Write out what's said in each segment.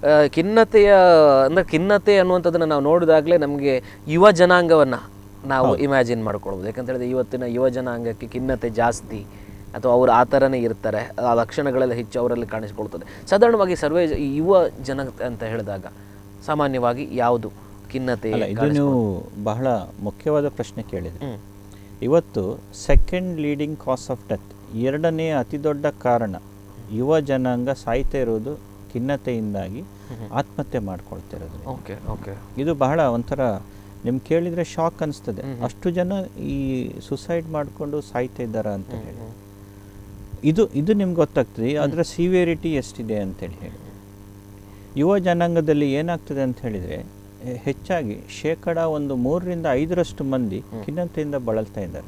ಆ, ಖಿನ್ನತೆಯ ಅಂದರೆ ಖಿನ್ನತೆ ಅನ್ನುವಂಥದ್ದನ್ನು ನಾವು ನೋಡಿದಾಗಲೇ ನಮಗೆ ಯುವ ಜನಾಂಗವನ್ನು ನಾವು ಇಮ್ಯಾಜಿನ್ ಮಾಡ್ಕೊಳ್ಬೋದು ಯಾಕಂತ ಹೇಳಿದ್ರೆ ಇವತ್ತಿನ ಯುವ ಜನಾಂಗಕ್ಕೆ ಖಿನ್ನತೆ ಜಾಸ್ತಿ ಅಥವಾ ಅವರು ಆ ಥರನೇ ಇರ್ತಾರೆ ಆ ಲಕ್ಷಣಗಳೆಲ್ಲ ಹೆಚ್ಚು ಅವರಲ್ಲಿ ಕಾಣಿಸ್ಕೊಳ್ತದೆ ಸಾಧಾರಣವಾಗಿ ಸರ್ವೇ ಜ- ಈ ಯುವ ಜನ ಅಂತ ಹೇಳಿದಾಗ ಸಾಮಾನ್ಯವಾಗಿ ಯಾವುದು ಖಿನ್ನತೆ ಅಲ್ಲ ಇದು ನೀವು ಬಹಳ ಮುಖ್ಯವಾದ ಪ್ರಶ್ನೆ ಕೇಳಿದ್ರಿ ಹ್ಮ್. ಇವತ್ತು second leading cause of death ಎರಡನೇ ಅತಿ ದೊಡ್ಡ ಕಾರಣ ಯುವ ಜನಾಂಗ ಸಾಯ್ತಾ ಇರೋದು ಖಿನ್ನತೆಯಿಂದಾಗಿ ಆತ್ಮಹತ್ಯೆ ಮಾಡ್ಕೊಳ್ತಿರೋದು ಓಕೆ ಓಕೆ ಇದು ಬಹಳ ಒಂಥರ ನಿಮ್ಗೆ ಕೇಳಿದರೆ ಶಾಕ್ ಅನಿಸ್ತದೆ ಅಷ್ಟು ಜನ ಈ ಸುಸೈಡ್ ಮಾಡಿಕೊಂಡು ಸಾಯ್ತಾ ಇದ್ದಾರ ಅಂತ ಹೇಳಿ ಇದು ಇದು ನಿಮ್ಗೆ ಗೊತ್ತಾಗ್ತದೆ ಅದರ ಸಿವಿಯರಿಟಿ ಎಷ್ಟಿದೆ ಅಂತೇಳಿ ಹೇಳಿ ಯುವ ಜನಾಂಗದಲ್ಲಿ ಏನಾಗ್ತದೆ ಅಂತ ಹೇಳಿದರೆ ಹೆಚ್ಚಾಗಿ ಶೇಕಡ ಒಂದು ಮೂರರಿಂದ ಐದರಷ್ಟು ಮಂದಿ ಖಿನ್ನತೆಯಿಂದ ಬಳಲ್ತಾ ಇದ್ದಾರೆ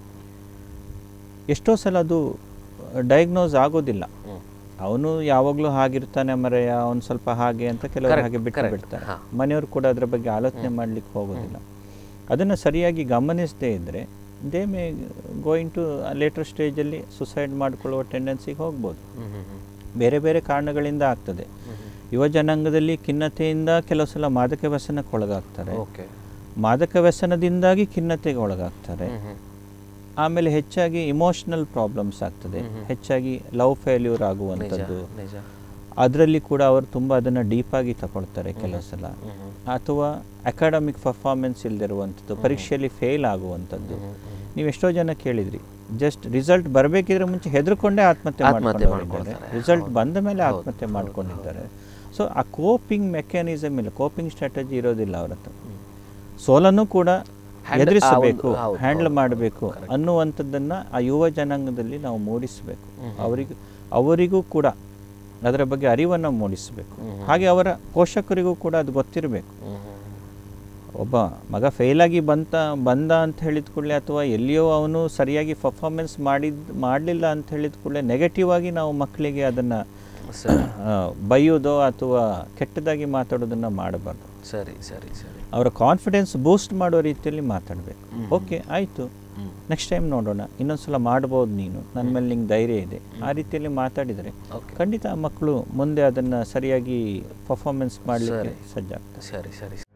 ಎಷ್ಟೋ ಸಲ ಅದು ಡಯಾಗ್ನೋಸ್ ಆಗೋದಿಲ್ಲ ಅವನು ಯಾವಾಗಲೂ ಹಾಗಿರ್ತಾನೆ ಮರೆಯ ಅವನು ಸ್ವಲ್ಪ ಹಾಗೆ ಅಂತ ಕೆಲವರು ಹಾಗೆ ಬಿಟ್ಟು ಬಿಡ್ತಾರೆ ಮನೆಯವರು ಕೂಡ ಅದರ ಬಗ್ಗೆ ಆಲೋಚನೆ ಮಾಡಲಿಕ್ಕೆ ಹೋಗೋದಿಲ್ಲ ಅದನ್ನು ಸರಿಯಾಗಿ ಗಮನಿಸದೇ ಇದ್ದರೆ they may going to later ಸ್ಟೇಜಲ್ಲಿ ಸುಸೈಡ್ ಮಾಡಿಕೊಳ್ಳುವ ಟೆಂಡೆನ್ಸಿಗೆ ಹೋಗ್ಬೋದು ಬೇರೆ ಬೇರೆ ಕಾರಣಗಳಿಂದ ಆಗ್ತದೆ ಯುವ ಜನಾಂಗದಲ್ಲಿ ಖಿನ್ನತೆಯಿಂದ ಕೆಲವು ಸಲ ಮಾದಕ ವ್ಯಸನಕ್ಕೆ ಒಳಗಾಗ್ತಾರೆ ಓಕೆ ಮಾದಕ ವ್ಯಸನದಿಂದಾಗಿ ಖಿನ್ನತೆಗೆ ಒಳಗಾಗ್ತಾರೆ ಆಮೇಲೆ ಹೆಚ್ಚಾಗಿ ಇಮೋಷನಲ್ ಪ್ರಾಬ್ಲಮ್ಸ್ ಆಗ್ತದೆ ಹೆಚ್ಚಾಗಿ ಲವ್ ಫೇಲ್ಯೂರ್ ಆಗುವಂಥದ್ದು ನಿಜ ಅದರಲ್ಲಿ ಕೂಡ ಅವರು ತುಂಬ ಅದನ್ನು ಡೀಪಾಗಿ ತಗೊಳ್ತಾರೆ ಕೆಲವು ಸಲ ಅಥವಾ ಅಕಾಡೆಮಿಕ್ ಪರ್ಫಾರ್ಮೆನ್ಸ್ ಇಲ್ಲದಿರುವಂಥದ್ದು ಪರೀಕ್ಷೆಯಲ್ಲಿ ಫೇಲ್ ಆಗುವಂಥದ್ದು ನೀವು ಎಷ್ಟೋ ಜನ ಕೇಳಿದ್ರಿ ಜಸ್ಟ್ ರಿಸಲ್ಟ್ ಬರಬೇಕಿದ್ರೆ ಮುಂಚೆ ಹೆದರ್ಕೊಂಡೇ ಆತ್ಮಹತ್ಯೆ ಮಾಡ್ಕೊಂಡಿದ್ದಾರೆ ರಿಸಲ್ಟ್ ಬಂದ ಮೇಲೆ ಆತ್ಮಹತ್ಯೆ ಮಾಡ್ಕೊಂಡಿದ್ದಾರೆ ಸೊ ಆ ಕೋಪಿಂಗ್ ಮೆಕ್ಯಾನಿಸಮ್ ಇಲ್ಲ ಕೋಪಿಂಗ್ ಸ್ಟ್ರಾಟಜಿ ಇರೋದಿಲ್ಲ ಅವ್ರ ಹತ್ರ ಸೋಲನ್ನು ಕೂಡ ಎದುರಿಸಬೇಕು ಹ್ಯಾಂಡಲ್ ಮಾಡಬೇಕು ಅನ್ನುವಂಥದ್ದನ್ನು ಆ ಯುವ ಜನಾಂಗದಲ್ಲಿ ನಾವು ಮೂಡಿಸಬೇಕು ಅವರಿಗೂ ಅವರಿಗೂ ಕೂಡ ಅದರ ಬಗ್ಗೆ ಅರಿವನ್ನು ಮೂಡಿಸಬೇಕು ಹಾಗೆ ಅವರ ಪೋಷಕರಿಗೂ ಕೂಡ ಅದು ಗೊತ್ತಿರಬೇಕು ಒಬ್ಬ ಮಗ ಫೇಲಾಗಿ ಬಂತ ಬಂದ ಅಂತ ಹೇಳಿದ ಕೂಡಲೇ ಅಥವಾ ಎಲ್ಲಿಯೋ ಅವನು ಸರಿಯಾಗಿ ಪರ್ಫಾರ್ಮೆನ್ಸ್ ಮಾಡಿದ ಮಾಡಲಿಲ್ಲ ಅಂತ ಹೇಳಿದ ಕೂಡಲೇ ನೆಗೆಟಿವ್ ಆಗಿ ನಾವು ಮಕ್ಕಳಿಗೆ ಅದನ್ನು ಸರಿ ಬೈಯೋದೋ ಅಥವಾ ಕೆಟ್ಟದಾಗಿ ಮಾತಾಡೋದನ್ನು ಮಾಡಬಾರ್ದು ಸರಿ ಸರಿ ಸರಿ ಅವರ ಕಾನ್ಫಿಡೆನ್ಸ್ ಬೂಸ್ಟ್ ಮಾಡೋ ರೀತಿಯಲ್ಲಿ ಮಾತಾಡಬೇಕು ಓಕೆ ಆಯಿತು ನೆಕ್ಸ್ಟ್ ಟೈಮ್ ನೋಡೋಣ ಇನ್ನೊಂದ್ಸಲ ಮಾಡ್ಬೋದು ನೀನು ನನ್ನ ಮೇಲೆ ನಿಂಗೆ ಧೈರ್ಯ ಇದೆ ಆ ರೀತಿಯಲ್ಲಿ ಮಾತಾಡಿದರೆ Okay. ಖಂಡಿತ ಆ ಮಕ್ಕಳು ಮುಂದೆ ಅದನ್ನು ಸರಿಯಾಗಿ ಪರ್ಫಾರ್ಮೆನ್ಸ್ ಮಾಡಲಿಕ್ಕೆ ಸಜ್ಜಾಗ್ತದೆ ಸರಿ ಸರಿ